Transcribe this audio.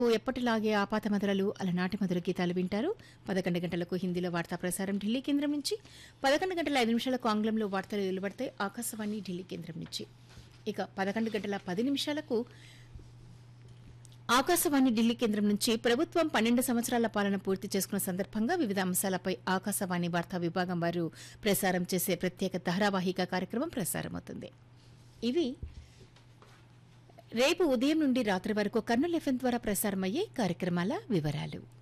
ఎప్పటిలాగే ఆపాత మధురలు అలనాటి మధుర గీతాలు వింటారు పదకొండు గంటలకు హిందీలో వార్తా ప్రసారం ఢిల్లీ కేంద్రం నుంచి పదకొండు గంటల ఐదు నిమిషాలకు ఆంగ్లంలో వార్తలు వెలువడతాయి ఆకాశవాణి ఢిల్లీ కేంద్రం నుంచి ఇక పదకొండు గంటల పది నిమిషాలకు ఆకాశవాణి ఢిల్లీ కేంద్రం నుంచి ప్రభుత్వం పన్నెండు సంవత్సరాల పాలన పూర్తి చేసుకున్న సందర్భంగా వివిధ అంశాలపై ఆకాశవాణి వార్తా విభాగం వారు ప్రసారం చేసే ప్రత్యేక ధారావాహిక కార్యక్రమం ప్రసారమవుతుంది ఇవి రేపు ఉదయం నుండి రాత్రి వరకు కర్నూలు ఎఫ్ఎం ద్వారా ప్రసారమయ్యే కార్యక్రమాల వివరాలు